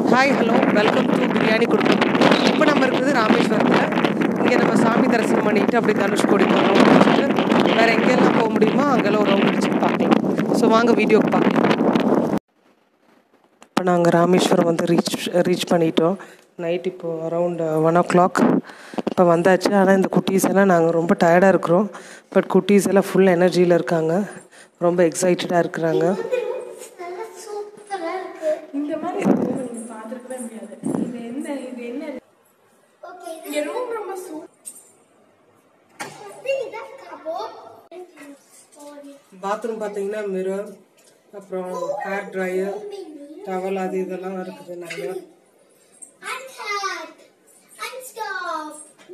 Hi hello welcome to biryani குடும்பம் இப்போ நம்ம இருக்குது ராமேஸ்வரத்தில் இங்கே நம்ம சாமி தரிசனம் பண்ணிட்டு அப்படி தனுஷ்கோடி போகிறோம் முடிச்சுட்டு வேறு எங்கெல்லாம் போக முடியுமோ அங்கெல்லாம் ஒரு ரவுண்ட் அடிச்சு பார்க்கலாம் ஸோ வாங்க வீடியோக்கு பார்க்கலாம் இப்போ நாங்கள் ராமேஸ்வரம் வந்து ரீச் ரீச் பண்ணிட்டோம் நைட் இப்போது அரவுண்ட் ஒன் ஓ கிளாக் இப்போ வந்தாச்சு ஆனால் இந்த குட்டீஸ் எல்லாம் நாங்கள் ரொம்ப டயர்டாக இருக்கிறோம் பட் குட்டீஸ் எல்லாம் ஃபுல் எனர்ஜியில் இருக்காங்க ரொம்ப எக்ஸைட்டடாக இருக்கிறாங்க நல்லா சூப்பரா இருக்கு இந்த மாதிரி room நீங்க பார்த்திருக்கவே முடியாது. இது என்ன இது என்ன ஓகே இங்க room ரொம்ப சூ- இது இதான் கபோர்ட் பாத்ரூம் பார்த்தீங்கன்னா மிரர் அப்புறம் ஹேர் ட்ரையர் டவல் அது இதெல்லாம் இருக்குது நிறைய and hot and stop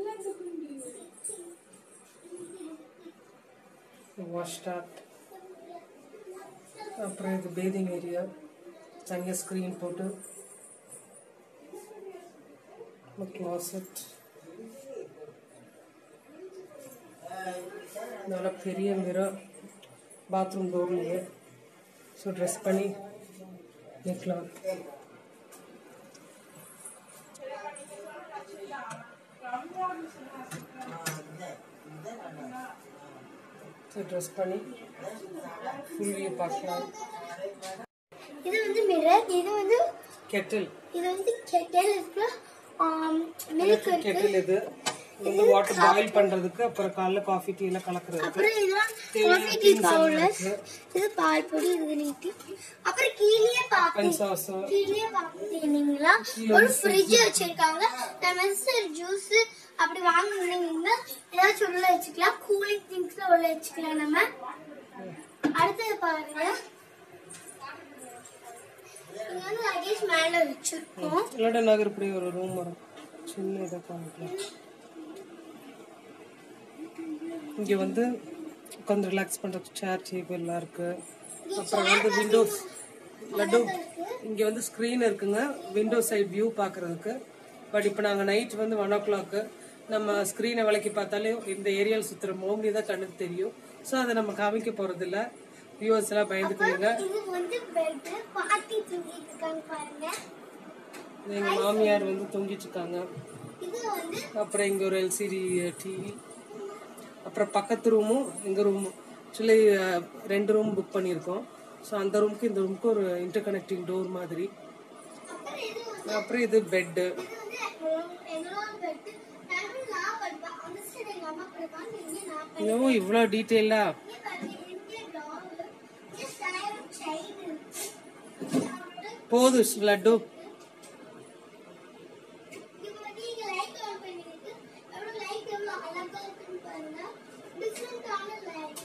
wash tap அப்புறம் இது பேதிங் ஏரியா தனியாக ஸ்க்ரீன் போட்டு க்ளாசட் நல்ல பெரிய மிரர் பாத்ரூம் டோர்லேயே ஸோ ட்ரெஸ் பண்ணி நிற்கலாம் ஸோ ட்ரெஸ் பண்ணி ஃபுல் வியூ பார்க்கலாம் இது வந்து மிரர் இது வந்து கெட்டில் இது வந்து கெட்டல் இருக்கு மில்க் இருக்கு கெட்டில் இது இது வந்து வாட்டர் பாயில் பண்றதுக்கு அப்புறம் காலைல காஃபி டீ எல்லாம் கலக்குறதுக்கு அப்புறம் இதெல்லாம் காஃபி டீ பவுலர் இது பால் பொடி இது நீட்டி அப்புறம் கீழே பாக்கு பென் சாஸ் கீழே பாத்தீங்களா ஒரு ஃப்ரிட்ஜ் வச்சிருக்காங்க நம்ம சார் ஜூஸ் அப்படி வாங்கினீங்கன்னா ஏதாச்சும் உள்ள வச்சுக்கலாம் கூலிங் திங்ஸ்ல உள்ள வச்சுக்கலாம் நம்ம அடுத்தது பாருங்க இங்க வந்து லகேஜ் மேல வச்சிருக்கோம் இல்லாட்ட நகர் இப்படி ஒரு ரூம் வரும் சின்ன இதை காமிக்கலாம் இங்க வந்து உட்காந்து ரிலாக்ஸ் பண்றதுக்கு சேர் டேபிள் எல்லாம் இருக்கு அப்புறம் வந்து விண்டோஸ் லட்டு இங்க வந்து ஸ்க்ரீன் இருக்குங்க விண்டோ சைட் வியூ பாக்குறதுக்கு பட் இப்போ நாங்க நைட் வந்து ஒன் ஓ கிளாக்கு நம்ம ஸ்க்ரீனை விளக்கி பார்த்தாலே இந்த ஏரியாவில் சுத்துற மோம்னி தான் கண்ணுக்கு தெரியும் ஸோ அதை நம்ம காமிக்க போறது இல்ல வியூவர்ஸ் எல்லாம் பயந்துக்குவீங்க இது வந்து பெட் பாட்டி தூங்கிட்டு இருக்காங்க பாருங்க எங்க மாமியார் வந்து தூங்கிட்டு இருக்காங்க இது வந்து அப்புறம் இங்க ஒரு எல்சிடி டிவி அப்புறம் பக்கத்து ரூமும் எங்க ரூமும் ஆக்சுவலி ரெண்டு ரூம் புக் பண்ணியிருக்கோம் ஸோ அந்த ரூமுக்கு இந்த ரூமுக்கு ஒரு இன்டர் கனெக்டிங் டோர் மாதிரி அப்புறம் இது வந்து அப்புறம் இது பெட்டு இது வந்து எங்களோட எங்களோட பெட் நானும் நான் படிப்பேன் அந்த சைடு எங்க அம்மா படிப்பாங்க இங்க நான் படிப்பேன் ஐயோ இவ்வளோ டீட்டெயிலா இங்க பாருங்க இங்க டால் இங்க சைடு செயின் இருக்கு போதும் லட்டு இப்போ வந்து இங்க லைட் ஆன் பண்ணிருக்கு அப்புறம் லைட் எவ்வளவு அழகா இருக்குன்னு பாருங்க டிஃப்ரெண்டான லைட்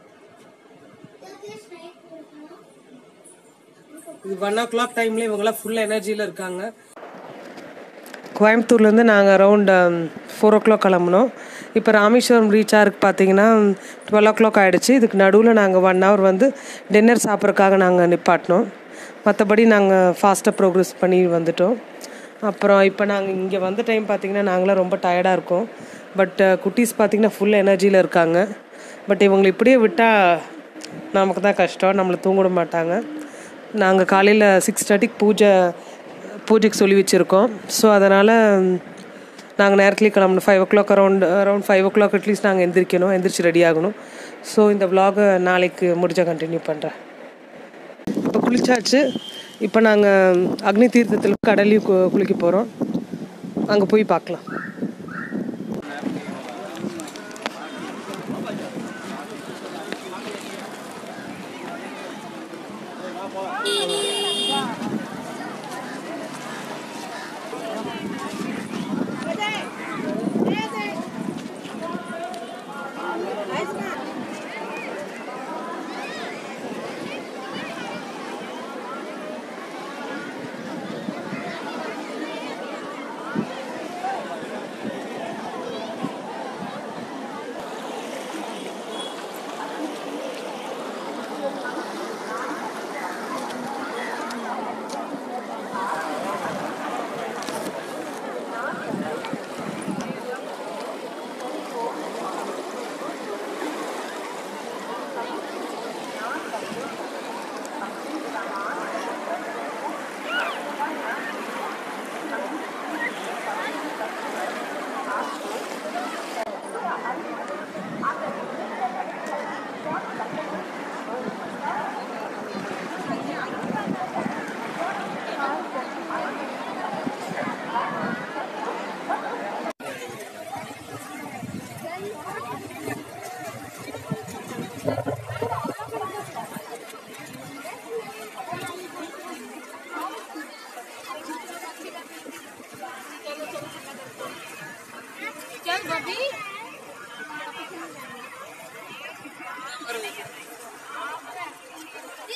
லகேஜ் லைட் போடணும் இது ஒன் ஓ கிளாக் டைம்ல இவங்கெல்லாம் ஃபுல் எனர்ஜியில் இருக்காங்க கோயம்புத்தூர்லேருந்து நாங்கள் அரவுண்ட் ஃபோர் ஓ கிளாக் கிளம்புனோம் இப்போ ராமேஸ்வரம் ரீச் ஆருக்கு பார்த்தீங்கன்னா டுவெல் ஓ கிளாக் ஆகிடுச்சு இதுக்கு நடுவில் நாங்கள் ஒன் ஹவர் வந்து டின்னர் சாப்பிட்றதுக்காக நாங்கள் நிப்பாட்டினோம் மற்றபடி நாங்கள் ஃபாஸ்ட்டாக ப்ரோக்ரஸ் பண்ணி வந்துட்டோம் அப்புறம் இப்போ நாங்கள் இங்கே வந்த டைம் பார்த்தீங்கன்னா நாங்களாம் ரொம்ப டயர்டாக இருக்கோம் பட் குட்டீஸ் பார்த்தீங்கன்னா ஃபுல் எனர்ஜியில் இருக்காங்க பட் இவங்களை இப்படியே விட்டால் நமக்கு தான் கஷ்டம் நம்மளை தூங்கிட மாட்டாங்க நாங்கள் காலையில் சிக்ஸ் தேர்ட்டிக்கு பூஜை பூஜைக்கு சொல்லி வச்சுருக்கோம் ஸோ அதனால் நாங்கள் நேரத்துலேயே கிளம்பணும் five o'clock around around five o'clock at least நாங்கள் எந்திரிக்கணும் எந்திரிச்சு ரெடி ஆகணும் ஸோ இந்த vlog-அ நாளைக்கு முடிஞ்சால் கண்டினியூ பண்ணுறேன் இப்போ குளிச்சாச்சு இப்போ நாங்கள் அக்னி தீர்த்தத்தில் கடலையும் கு- குளிக்க போகிறோம் அங்கே போய் பார்க்கலாம்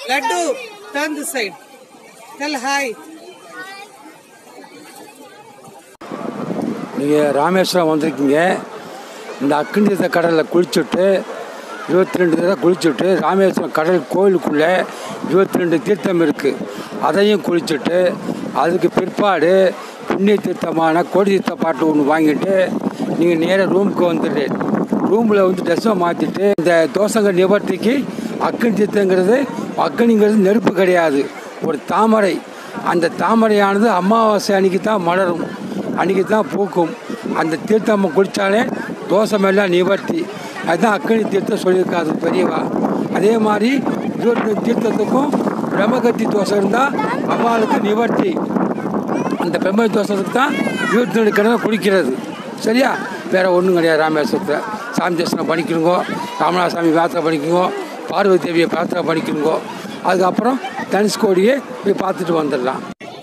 Laddu turn the side tell hi நீங்கள் ராமேஸ்வரம் வந்திருக்கீங்க இந்த அக்கினித கடலில் குளிச்சுட்டு இருபத்தி ரெண்டு தடவை குளிச்சுட்டு ராமேஸ்வரம் கடல் கோயிலுக்குள்ளே இருபத்தி ரெண்டு தீர்த்தம் இருக்குது அதையும் குளிச்சுட்டு அதுக்கு பிற்பாடு புண்ணிய தீர்த்தமான கோடி தீர்த்த பாட்டு ஒன்று வாங்கிட்டு நீங்கள் நேராக ரூமுக்கு வந்துடு ரூமில் வந்து ட்ரெஸ்ஸை மாற்றிட்டு இந்த தோசங்க நிவர்த்திக்கு அக்கினி தீர்த்தங்கிறது அக்கினிங்கிறது நெருப்பு கிடையாது ஒரு தாமரை அந்த தாமரையானது அமாவாசை அன்னைக்கு தான் மலரும் அன்றைக்கி தான் பூக்கும் அந்த தீர்த்தம் குளித்தாலே தோஷமெல்லாம் நிவர்த்தி அதுதான் அக்கினி தீர்த்தம் சொல்லியிருக்காது பெரியவா அதே மாதிரி இருபத்தி தீர்த்தத்துக்கும் பிரம்மகத்தி தோஷம் இருந்தால் அம்மாளுக்கு நிவர்த்தி அந்த பிரம்ம தோஷத்துக்கு தான் இருபத்தி ரெண்டு கிழமை குளிக்கிறது சரியா வேறு ஒன்றும் கிடையாது ராமேஸ்வரத்தில் சாமி தரிசனம் பண்ணிக்கணுங்கோ ராமநாத சாமி பிரார்த்தனை பண்ணிக்கோங்க பார்வதி தேவியை பிரார்த்தனை பண்ணிக்கணுங்கோ அதுக்கப்புறம் தனுஷ்கோடியை போய் பார்த்துட்டு வந்துடலாம்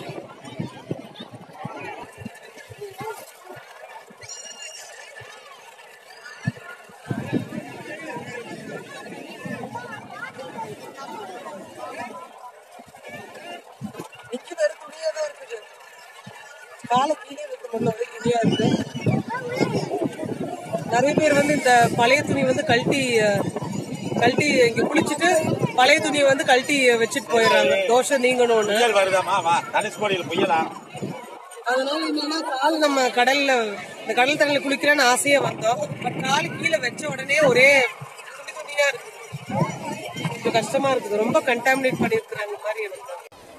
நிக்க வேற துணியா தான் இருக்குது காலை கீழே வைக்க முடியல ஒரே துணியா இருக்கு நிறைய பேர் வந்து இந்த பழைய துணி வந்து கழட்டி அஹ், கழட்டி இங்க குளிச்சுட்டு பழைய துணியை வந்து கழட்டி வச்சுட்டு போயிடுறாங்க தோஷம் நீங்கணும்னு புயல் வருதாமா வா தனுஷ்கோடியில் புயலா அதனால என்னன்னா கால் நம்ம கடல்ல இந்த கடல் தண்ணில குளிக்கிறேன்னு ஆசையா வந்தோம் பட் கால் கீழே வச்ச உடனே ஒரே துணி துணியா இருக்கு கொஞ்சம் கஷ்டமா இருக்குது ரொம்ப கண்டாமினேட் பண்ணிருக்கிறாங்க மாதிரி இருக்கு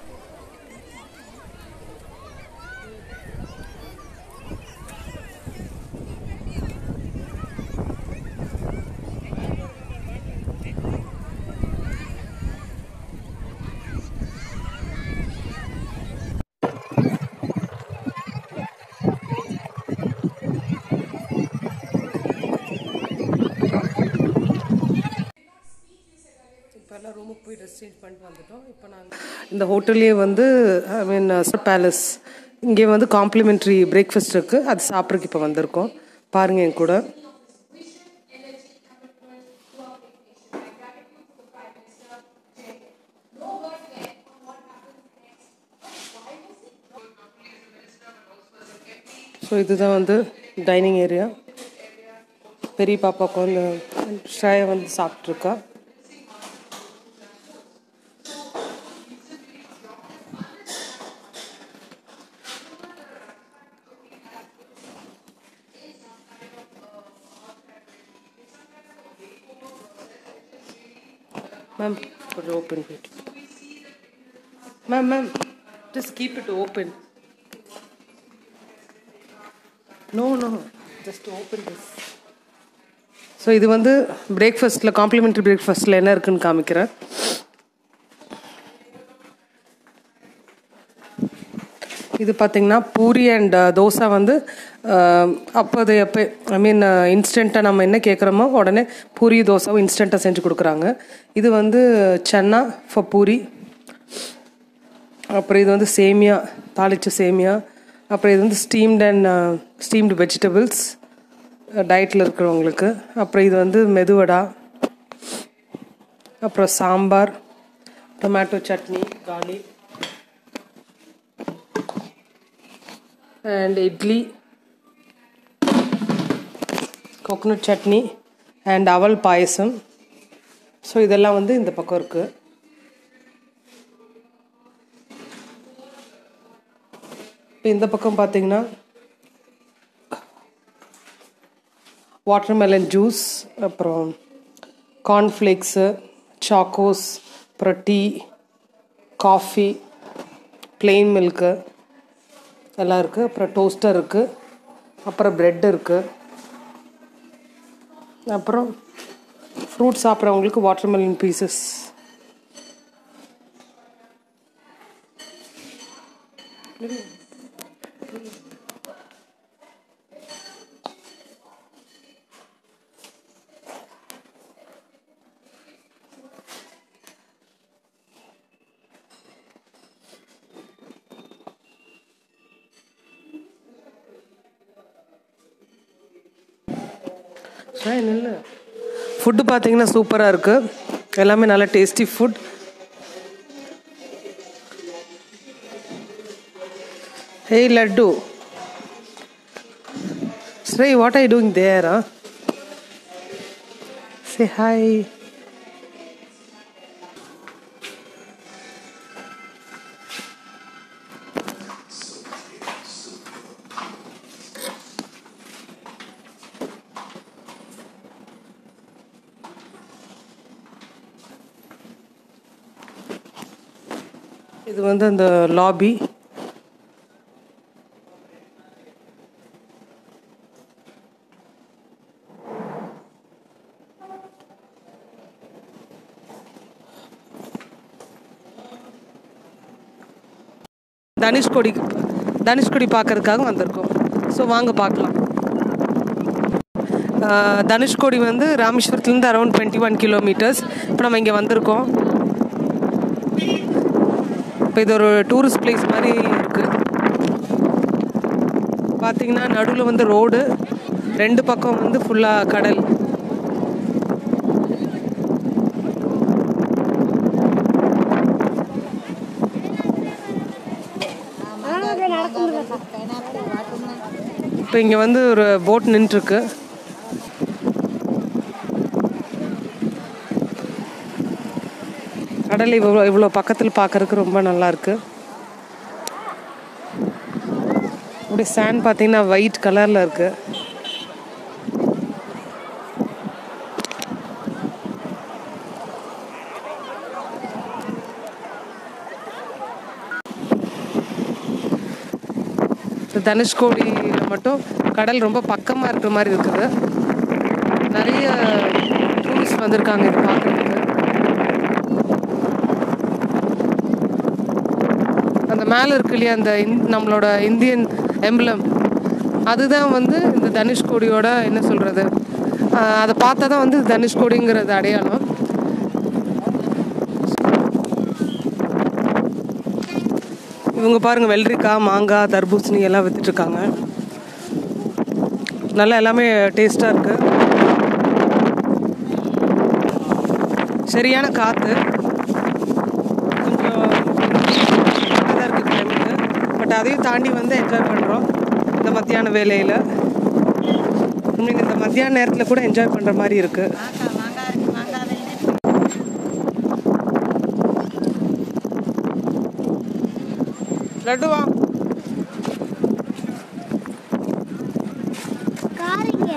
இப்போல்லாம் ரூமுக்கு போய் ட்ரெஸ் சேஞ்ச் பண்ணிட்டு வந்துட்டோம் இப்போ நாங்கள் இந்த ஹோட்டல்லே வந்து ஐ மீன் பேலஸ் இங்கே வந்து காம்ப்ளிமெண்ட்ரி பிரேக்ஃபாஸ்ட் இருக்குது அது சாப்பிட்றதுக்கு இப்போ வந்திருக்கோம் பாருங்க என் கூட ஸோ இதுதான் வந்து டைனிங் ஏரியா பெரிய பாப்பாவுக்கு வந்து ஷாயை வந்து சாப்பிட்ருக்கா Ma'am, put it open, wait. Ma'am, ma'am, just keep it open. No, no, just open this. So இது வந்து பிரேக்ஃபாஸ்ட்டில் காம்ப்ளிமெண்ட்ரி பிரேக்ஃபாஸ்ட்டில் என்ன இருக்குன்னு காமிக்கிறேன் இது பார்த்தீங்கன்னா பூரி அண்ட் தோசை வந்து அஹ், அப்போது எப்போ ஐ மீன் இன்ஸ்டண்ட்டாக நம்ம என்ன கேட்குறோமோ உடனே பூரி தோசை இன்ஸ்டண்ட்டாக செஞ்சு கொடுக்குறாங்க இது வந்து சன்னா ஃபார் பூரி அப்புறம் இது வந்து சேமியா தாளிச்ச சேமியா அப்புறம் இது வந்து ஸ்டீம்ட் அண்ட் ஸ்டீம்டு வெஜிடபிள்ஸ் டயட்டில் இருக்கிறவங்களுக்கு அப்புறம் இது வந்து மெதுவடா அப்புறம் சாம்பார் டொமேட்டோ சட்னி காலி and idli coconut chutney and அவல் பாயசம் ஸோ இதெல்லாம் வந்து இந்த பக்கம் இருக்குது இப்போ இந்த பக்கம் பார்த்தீங்கன்னா வாட்டர்மெலன் ஜூஸ் அப்புறம் கார்ன்ஃப்ளேக்ஸு சாக்கோஸ் அப்புறம் டீ காஃபி plain மில்க்கு எல்லாம் இருக்குது அப்புறம் டோஸ்டர் இருக்குது அப்புறம் பிரெட் இருக்குது அப்புறம் ஃப்ரூட் சாப்பிட்றவங்களுக்கு வாட்டர்மெலன் பீசஸ் நில்லு ஃபுட்டு பார்த்தீங்கன்னா சூப்பராக இருக்குது எல்லாமே நல்ல tasty food Hey, Laddu. Srey, what are you doing there? Huh? Say hi. இது வந்து அந்த லாபி தனுஷ்கோடி தனுஷ்கோடி பார்க்கறதுக்காக வந்திருக்கோம் ஸோ வாங்க பார்க்கலாம் ஆஹ் தனுஷ்கோடி வந்து ராமேஸ்வரத்துலேருந்து அரௌண்ட் டுவெண்ட்டி ஒன் கிலோமீட்டர்ஸ் இப்போ நம்ம இங்கே வந்திருக்கோம் இப்போ இது ஒரு டூரிஸ்ட் பிளேஸ் மாதிரி இருக்குது பார்த்தீங்கன்னா நடுவில் வந்து ரோடு ரெண்டு பக்கம் வந்து ஃபுல்லாக கடல் இப்போ இங்கே வந்து ஒரு போட் நின்றுருக்கு கடல் இவ்வளோ இவ்வளோ பக்கத்தில் பார்க்கறதுக்கு ரொம்ப நல்லா இருக்கு அப்படியே சேண்ட் பார்த்தீங்கன்னா ஒயிட் கலரில் இருக்கு இந்த தனுஷ்கோடியில் மட்டும் கடல் ரொம்ப பக்கமாக இருக்கிற மாதிரி இருக்குது நிறைய டூரிஸ்ட் வந்திருக்காங்க இது பார்க்குறதுக்கு அந்த மேலே இருக்கு இல்லையா அந்த இந்- நம்மளோட இந்தியன் எம்பளம் அதுதான் வந்து இந்த தனுஷ்கோடியோட என்ன சொல்கிறது அதை பார்த்தா தான் வந்து தனுஷ்கோடிங்கிறது அடையாளம் இவங்க பாருங்க வெள்ளரிக்காய் மாங்காய் தர்பூசணி எல்லாம் வித்துட்டு இருக்காங்க நல்லா எல்லாமே டேஸ்ட்டாக இருக்கு சரியான காற்று கொஞ்சம் நல்லா தான் இருக்குது கிளைமேட்டு பட் அதையும் தாண்டி வந்து என்ஜாய் பண்ணுறோம் இந்த மத்தியான வேலையில் உங்களுக்கு இந்த மத்தியான நேரத்தில் கூட என்ஜாய் பண்ணுற மாதிரி இருக்குது லட்டுவா காரிங்க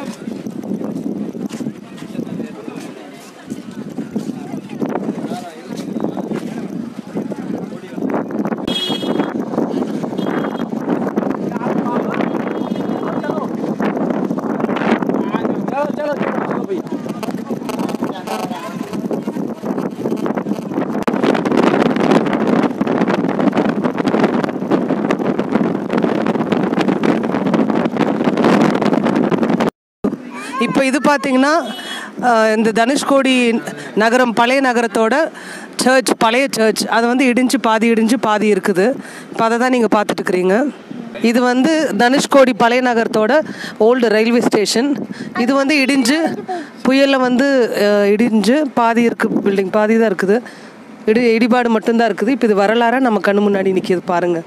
இப்போ இது பார்த்தீங்கன்னா அஹ், இந்த தனுஷ்கோடி நகரம் பழைய நகரத்தோட சர்ச் பழைய சர்ச் அது வந்து இடிஞ்சு பாதி இடிஞ்சு பாதி இருக்குது இப்போ அதை தான் நீங்கள் பார்த்துட்டு இருக்கிறீங்க இது வந்து தனுஷ்கோடி பழைய நகரத்தோட ஓல்டு ரயில்வே ஸ்டேஷன் இது வந்து இடிஞ்சு புயலில் வந்து அஹ், இடிஞ்சு பாதி இருக்குது பில்டிங் பாதி தான் இருக்குது இடி இடிபாடு மட்டும்தான் இருக்குது இப்போ இது வரலாறாக நம்ம கண்ணு முன்னாடி நிற்கிது பாருங்கள்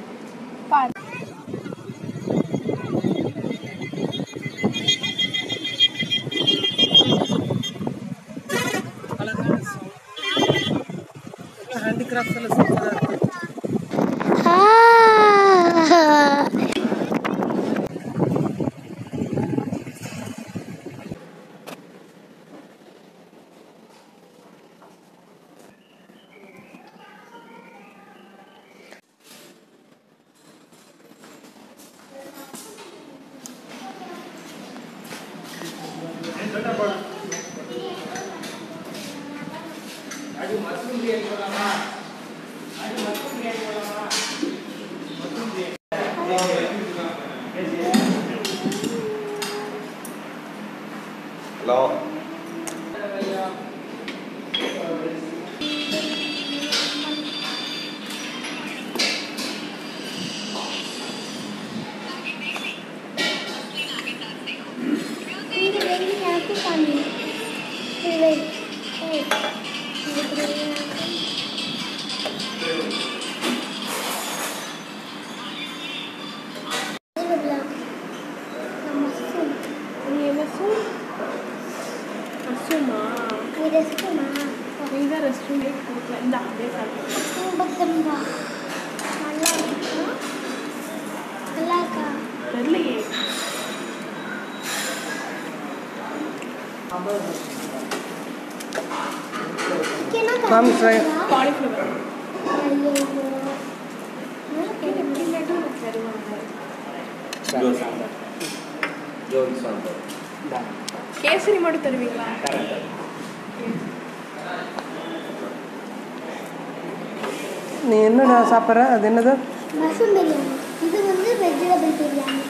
ஹேண்டிகிராஃப்ட்ஸ் எல்லாம் சூப்பராக இருக்குது இந்த அப்படியே சாப்பிடு. கும்பகம்பா நல்லா இருக்கா நல்லா இருக்கா தெரியலையே சிக்கனா மாமி ஃப்ரை காலிஃப்ளவர் ஐயோ எப்படி லட்டு கேசரி மட்டும் தருவீங்களா நீ என்னடா சாப்பிட்ற அது என்னது மஷ்ரூம் பிரியாணி இது வந்து வெஜிடபிள் பிரியாணி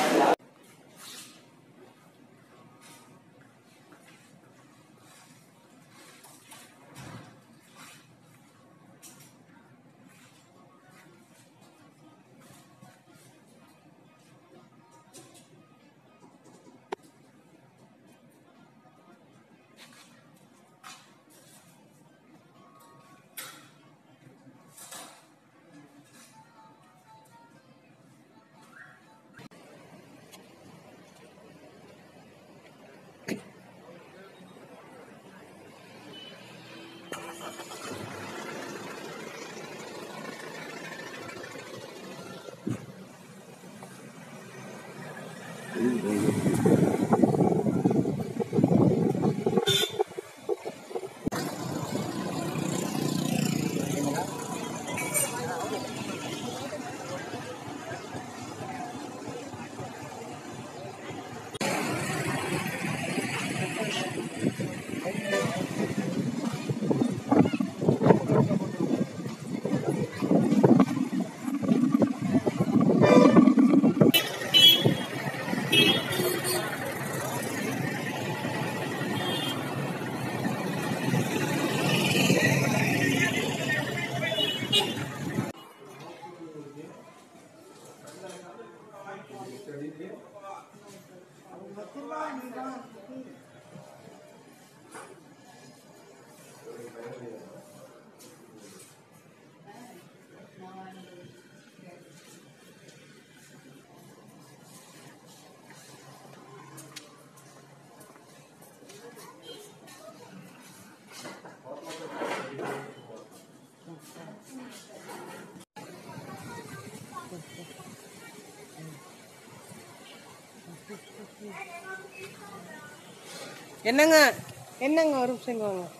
என்னங்க என்னங்க ஒரு நிமிஷம் இங்க வாங்க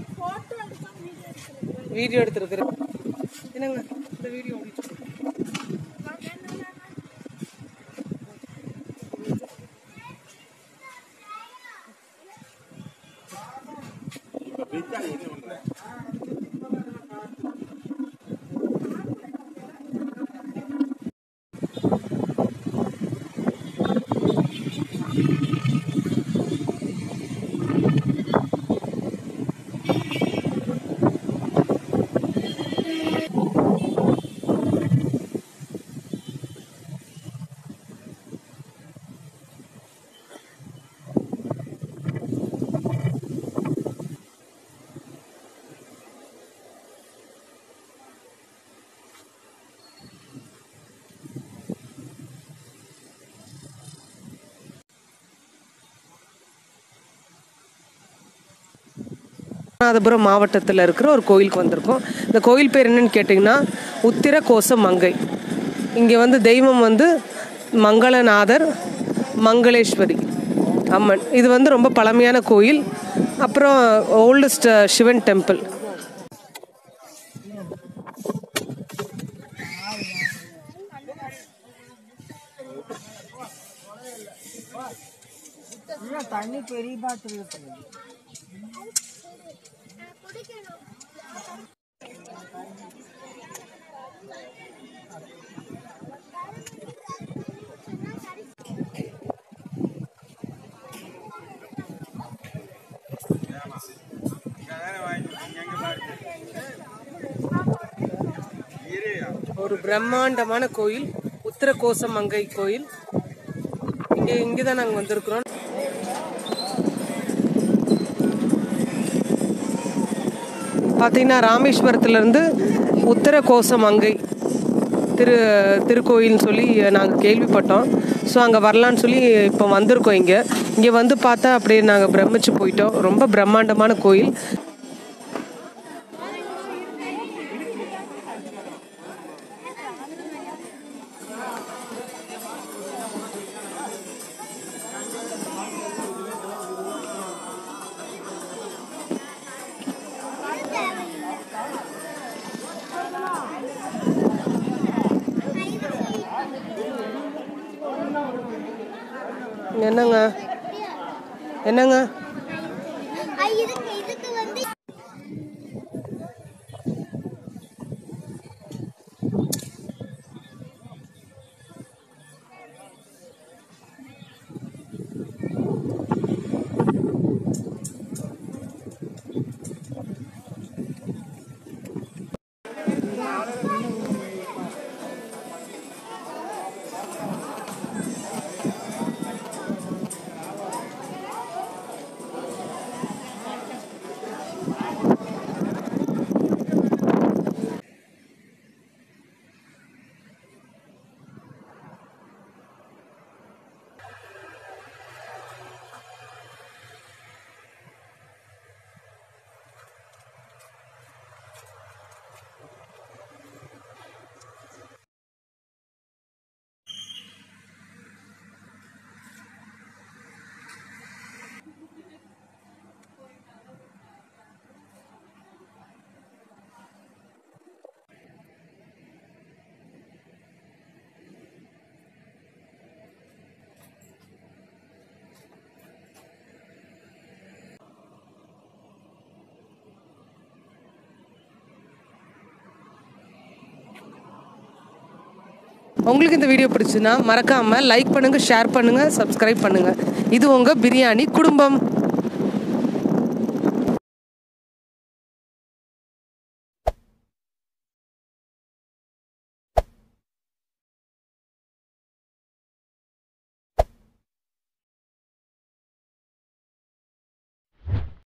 வீடியோ எடுத்துருக்குறேன் என்னங்க இந்த வீடியோ ராமநாதபுரம் மாவட்டத்தில் இருக்கிற ஒரு கோயிலுக்கு வந்திருக்கோம் இந்த கோயில் பேர் என்னன்னு கேட்டிங்கன்னா உத்திர கோச மங்கை இங்கே வந்து தெய்வம் வந்து மங்களநாதர் மங்களேஸ்வரி அம்மன் இது வந்து ரொம்ப பழமையான கோயில் அப்புறம் ஓல்டஸ்ட் சிவன் டெம்பிள் ஒரு பிரம்மாண்டமான கோயில் உத்திர கோசமங்கை கோயில் இங்கே இங்கே தான் நாங்கள் வந்திருக்கிறோம் பார்த்தீங்கன்னா ராமேஸ்வரத்துலேருந்து உத்தர கோசமங்கை திரு திருக்கோயில்னு சொல்லி நாங்கள் கேள்விப்பட்டோம் ஸோ அங்கே வரலான்னு சொல்லி இப்போ வந்திருக்கோம் இங்கே இங்கே வந்து பார்த்தா அப்படியே நாங்கள் பிரமிச்சு போயிட்டோம் ரொம்ப பிரம்மாண்டமான கோயில் என்னங்க என்னங்க ஐ, இதுக்கு இதுக்கு வந்து உங்களுக்கு இந்த வீடியோ பிடிச்சுன்னா மறக்காமல் லைக் பண்ணுங்கள் ஷேர் பண்ணுங்கள் சப்ஸ்கிரைப் பண்ணுங்கள் இது உங்கள் பிரியாணி குடும்பம்